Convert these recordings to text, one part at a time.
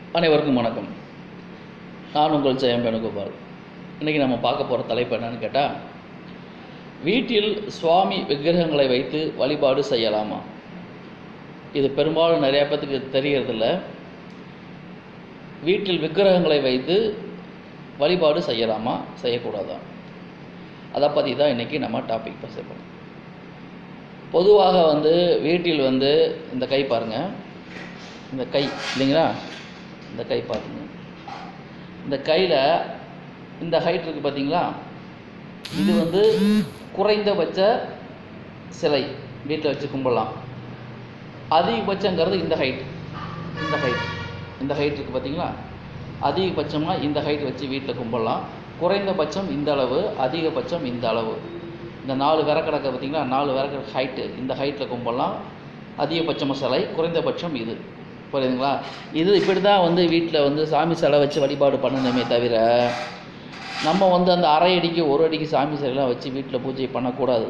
அனைவருக்கும் வணக்கம் நான் உங்கள் ஜெயம் வேணுகோபால் இன்றைக்கி நம்ம பார்க்க போகிற தலைப்பு என்னன்னு கேட்டால் வீட்டில் சுவாமி விக்கிரகங்களை வைத்து வழிபாடு செய்யலாமா இது பெரும்பாலும் நிறையா பேத்துக்கு தெரியறதில்ல வீட்டில் விக்கிரகங்களை வைத்து வழிபாடு செய்யலாமா செய்யக்கூடாதா அதை பற்றி தான் இன்றைக்கி நம்ம டாபிக் பேச போகிறோம் பொதுவாக வந்து வீட்டில் வந்து இந்த கை பாருங்கள் இந்த கை இல்லைங்களா இந்த கை பாருங்க இந்த கையில் இந்த ஹைட் இருக்குது பார்த்தீங்களா இது வந்து குறைந்தபட்ச சிலை வீட்டில் வச்சு கும்பிடலாம் அதிகபட்சங்கிறது இந்த ஹைட் இந்த ஹைட் இந்த ஹைட் இருக்குது பார்த்தீங்களா அதிகபட்சமாக இந்த ஹைட் வச்சு வீட்டில் கும்பிடலாம் குறைந்தபட்சம் இந்த அளவு அதிகபட்சம் இந்த அளவு இந்த நாலு விறக்கடக்க பார்த்தீங்களா நாலு விறக்க ஹைட்டு இந்த ஹைட்டில் கும்பிடலாம் அதிகபட்சமாக சிலை குறைந்தபட்சம் இது புரியுதுங்களா இது இப்படி தான் வந்து வீட்டில் வந்து சாமி சிலை வச்சு வழிபாடு பண்ணணுமே தவிர நம்ம வந்து அந்த அரை அடிக்கு ஒரு அடிக்கு சாமி சிலைலாம் வச்சு வீட்டில் பூஜை பண்ணக்கூடாது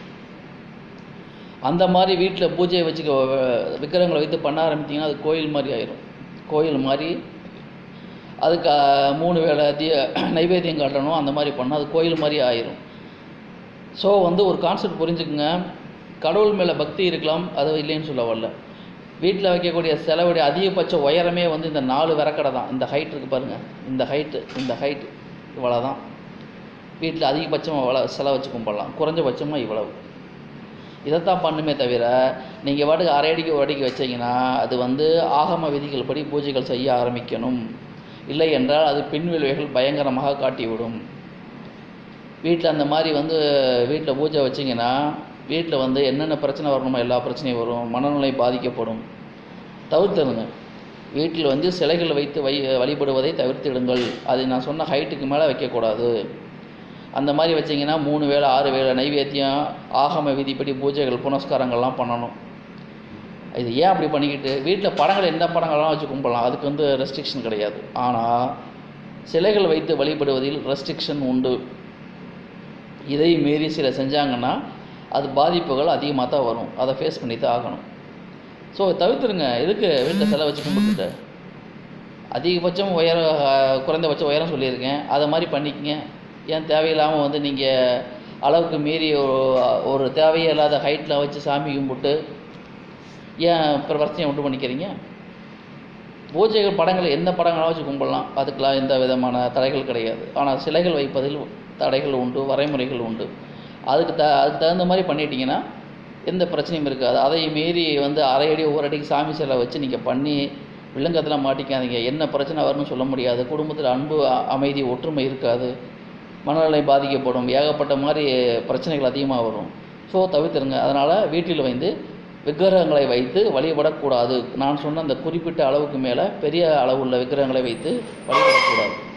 அந்த மாதிரி வீட்டில் பூஜையை வச்சு விக்கிரகங்களை வைத்து பண்ண ஆரம்பித்தீங்கன்னா அது கோயில் மாதிரி ஆயிரும் கோயில் மாதிரி அதுக்கு அஹ், மூணு வேளை தீ நைவேத்தியம் காட்டணும் அந்த மாதிரி பண்ணால் அது கோயில் மாதிரி ஆயிரும் ஸோ வந்து ஒரு கான்செப்ட் புரிஞ்சுக்குங்க கடவுள் மேலே பக்தி இருக்கலாம் அது இல்லைன்னு சொல்ல வரல வீட்டில் வைக்கக்கூடிய செலவுடைய அதிகபட்ச உயரமே வந்து இந்த நாலு விறக்கடை தான் இந்த ஹைட் இருக்குது பாருங்கள் இந்த ஹைட்டு இந்த ஹைட் இவ்வளோ தான் வீட்டில் அதிகபட்சமாக இவ்வளோ செலவு வச்சு கும்பிடலாம் குறைஞ்சபட்சமாக இவ்வளவு இதைத்தான் பண்ணுமே தவிர நீங்கள் பாட்டுக்கு அரை அடிக்கு ஒரு அடிக்கு வச்சீங்கன்னா அது வந்து ஆகம விதிகள் படி பூஜைகள் செய்ய ஆரம்பிக்கணும் இல்லை என்றால் அது பின்விளைவுகள் பயங்கரமாக காட்டிவிடும் வீட்டில் அந்த மாதிரி வந்து வீட்டில் பூஜை வச்சிங்கன்னா வீட்டில் வந்து என்னென்ன பிரச்சனை வரணுமோ எல்லா பிரச்சனையும் வரும் மனநிலை பாதிக்கப்படும் தவிர்த்துடுங்க வீட்டில் வந்து சிலைகள் வைத்து வை வழிபடுவதை தவிர்த்திடுங்கள் அது நான் சொன்ன ஹைட்டுக்கு மேலே வைக்கக்கூடாது அந்த மாதிரி வச்சிங்கன்னா மூணு வேளை ஆறு வேளை நைவேத்தியம் ஆகம விதிப்படி பூஜைகள் புனஸ்காரங்கள்லாம் பண்ணணும் இது ஏன் அப்படி பண்ணிக்கிட்டு வீட்டில் படங்கள் எந்த படங்கள்லாம் வச்சு கும்பிடலாம் அதுக்கு வந்து ரெஸ்ட்ரிக்ஷன் கிடையாது ஆனால் சிலைகள் வைத்து வழிபடுவதில் ரெஸ்ட்ரிக்ஷன் உண்டு இதை மீறி சில செஞ்சாங்கன்னா அது பாதிப்புகள் அதிகமாக தான் வரும் அதை ஃபேஸ் பண்ணி தான் ஆகணும் ஸோ தவிர்த்துருங்க எதுக்கு வீட்டில் செலவு வச்சு கும்பிட்டுட்டு அதிகபட்சம் உயர அஹ், குறைந்தபட்ச உயரம் சொல்லியிருக்கேன் அதை மாதிரி பண்ணிக்கங்க ஏன் தேவையில்லாமல் வந்து நீங்கள் அளவுக்கு மீறி ஒரு ஒரு தேவையே இல்லாத ஹைட்டில் வச்சு சாமி கும்பிட்டு ஏன் அப்புறம் பிரச்சனையை உண்டு பண்ணிக்கிறீங்க பூஜைகள் படங்கள் எந்த படங்களாக வச்சு கும்பிடலாம் அதுக்கெல்லாம் எந்த விதமான தடைகள் கிடையாது ஆனால் சிலைகள் வைப்பதில் தடைகள் உண்டு வரைமுறைகள் உண்டு அதுக்கு த அதுக்கு தகுந்த மாதிரி பண்ணிட்டீங்கன்னா எந்த பிரச்சனையும் இருக்காது அதை மீறி வந்து அரை அடி ஒரு அடிக்கு சாமி சிலை வச்சு நீங்கள் பண்ணி விலங்கத்தில் மாட்டிக்காதீங்க என்ன பிரச்சனை வரும்னு சொல்ல முடியாது குடும்பத்தில் அன்பு அ- அமைதி ஒற்றுமை இருக்காது மனநிலை பாதிக்கப்படும் ஏகப்பட்ட மாதிரி பிரச்சனைகள் அதிகமாக வரும் ஸோ தவிர்த்துருங்க அதனால் வீட்டில் வந்து விக்கிரகங்களை வைத்து வழிபடக்கூடாது நான் சொன்ன அந்த குறிப்பிட்ட அளவுக்கு மேலே பெரிய அளவுள்ள விக்கிரகங்களை வைத்து வழிபடக்கூடாது